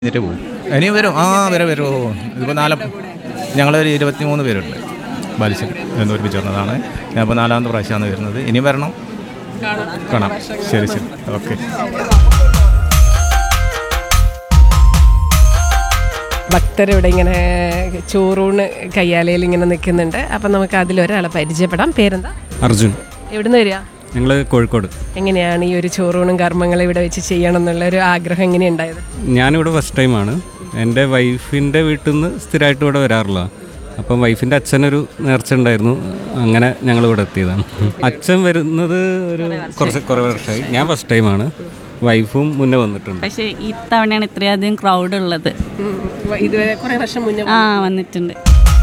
എന്നിട്ട് പോകും ഇനി വരും ആ വരെ വരുമോ ഇതിപ്പോൾ നാല് ഞങ്ങളൊരു ഇരുപത്തി മൂന്ന് പേരുണ്ട് ബാലിശൻ എന്ന് ഒരുമിച്ച് വരുന്നതാണ് ഞാനിപ്പോൾ നാലാമത്തെ പ്രാവശ്യമാണ് വരുന്നത് ഇനി വരണം കാണാം ശരി ശരി ഓക്കെ ഭക്തരിവിടെ ഇങ്ങനെ ചോറൂണ് കയ്യാലയിൽ ഇങ്ങനെ നിൽക്കുന്നുണ്ട് അപ്പം നമുക്ക് അതിലൊരാളെ പരിചയപ്പെടാം പേരെന്താ അർജുൻ എവിടുന്ന് വരിക ഞങ്ങൾ കോഴിക്കോട് എങ്ങനെയാണ് ഈ ഒരു ചോറൂണും കർമ്മങ്ങളും ഇവിടെ വെച്ച് ചെയ്യണം എന്നുള്ള ഒരു ആഗ്രഹം എങ്ങനെയുണ്ടായത് ഞാനിവിടെ ഫസ്റ്റ് ടൈമാണ് എൻ്റെ വൈഫിൻ്റെ വീട്ടിൽ നിന്ന് സ്ഥിരമായിട്ട് ഇവിടെ വരാറില്ല അപ്പം വൈഫിൻ്റെ അച്ഛനൊരു നേർച്ച ഉണ്ടായിരുന്നു അങ്ങനെ ഞങ്ങൾ ഇവിടെ എത്തിയതാണ് അച്ഛൻ വരുന്നത് ഒരു കുറച്ച് കുറേ വർഷമായി ഞാൻ ഫസ്റ്റ് ടൈമാണ് വൈഫും മുന്നേ വന്നിട്ടുണ്ട് പക്ഷേ ഇത്തവണയാണ് ഇത്രയധികം ക്രൗഡ് ഉള്ളത് ഇതുവരെ കുറെ വർഷം മുന്നേ ആ വന്നിട്ടുണ്ട്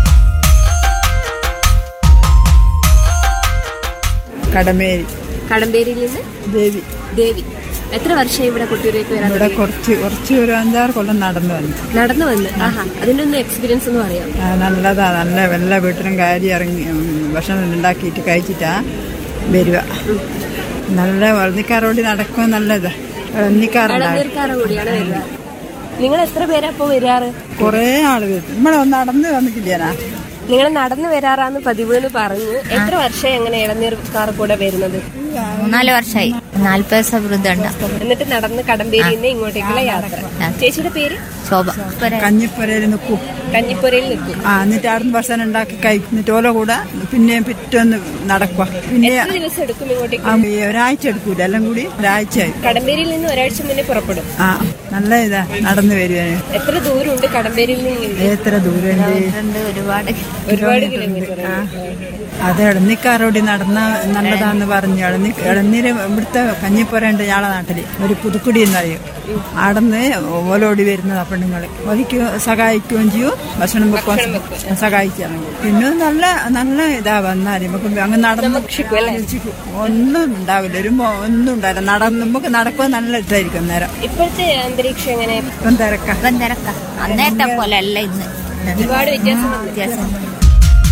കടമേരി കടമ്പേരിയിൽ നിന്ന് ദേവി ദേവി എത്ര വർഷമായി ഇവിടെ കൊട്ടിയൂരേക്ക് വരാൻ ഇവിടെ കുറച്ച് കുറച്ച് ഒരു അഞ്ചാറ് കൊല്ലം നടന്നു വന്നു നടന്നു വന്ന് ആഹാ അതിന്റെ ഒന്ന് എക്സ്പീരിയൻസ് എന്ന് പറയാം ആ, നല്ലതാ നല്ല എല്ലാ വീട്ടിലും കാര്യം ഇറങ്ങി ഉം, ഭക്ഷണം ഉണ്ടാക്കിയിട്ട് കഴിച്ചിട്ടാ വരിക നല്ല വളർന്നിക്കാരോട് നടക്കുക നല്ലതാ വളർന്നിക്കാറുണ്ടാവും ഇളനീർക്കാറ കൂടിയാണ് വരുന്നത് നിങ്ങൾ എത്ര പേരാ ഇപ്പൊ വരാറ് കുറേ ആള് വരും നമ്മളെ നടന്ന് വന്നിട്ടില്ലേനാ നിങ്ങൾ നടന്നു വരാറാന്ന് പതിവ് എന്ന് പറഞ്ഞു എത്ര വർഷമായി അങ്ങനെ ഇളനീർക്കാർ കൂടെ വരുന്നത് മൂന്നാല് വർഷമായി നാൽപ്പത് ദിവസം വൃദ്ധമുണ്ട് എന്നിട്ട് നടന്ന് കടമ്പേരിയിൽ നിന്ന് ഇങ്ങോട്ടേക്കുള്ള യാത്ര ചേച്ചിയുടെ പേര് ശോഭ കഞ്ഞിപ്പുരയിൽ നിൽക്കും കഞ്ഞിപ്പുരയിൽ നിൽക്കും ആ എന്നിട്ട് അവിടുന്ന് ഭക്ഷണം ഉണ്ടാക്കി കഴിക്കുന്നിട്ട് ഓല കൂടെ പിന്നെയും പിറ്റൊന്ന് നടക്കുക പിന്നെ എത്ര ദിവസം എടുക്കും ഇങ്ങോട്ടേക്ക് ആ, ഈ ഒരാഴ്ച എടുക്കൂല എല്ലാം കൂടി ഒരാഴ്ചയായി കടമ്പേരിയിൽ നിന്ന് ഒരാഴ്ച മുന്നേ പുറപ്പെടും ആ നല്ല ഇതാ നടന്നു വരുവാന് എത്ര ദൂരമുണ്ട് കടമ്പേരിയിൽ നിന്ന് എത്ര ദൂരമുണ്ട് ഉണ്ട് ഒരുപാട് ഒരുപാട് കിലോമീറ്റർ അത് ഇളന്നിക്കാരോടി നടന്ന നല്ലതാന്ന് പറഞ്ഞു ഇളന്നി ഇളനീര് ഇവിടുത്തെ കഞ്ഞിപ്പുരയുണ്ട് ഞങ്ങളെ നാട്ടില് ഒരു പുതുക്കുടി എന്നറിയും അവിടുന്ന് ഓലോടി വരുന്നതാ പെണ്ണുങ്ങള് ഒലിക്ക് സഹായിക്കുകയും ചെയ്യും ഭക്ഷണം വെക്കാൻ സഹായിക്കുകയാണെങ്കിൽ പിന്നെ നല്ല നല്ല ഇതാ വന്നാൽ നമുക്ക് അങ്ങ് നടന്ന് ഭക്ഷിക്കും. ഒന്നും ഉണ്ടാവില്ല ഒരു മോ- ഒന്നും ഉണ്ടാവില്ല നടന്ന് നമുക്ക് നടക്കുക നല്ല ഇതായിരിക്കും നേരം ഇപ്പോഴത്തെ അന്തരീക്ഷം എങ്ങനെ ഇപ്പം തിരക്കാം ഇപ്പം തിരക്ക അന്നേരത്തെ പോലെ അല്ല ഇന്ന് ഒരുപാട് വ്യത്യാസം വന്നു. വ്യത്യാസം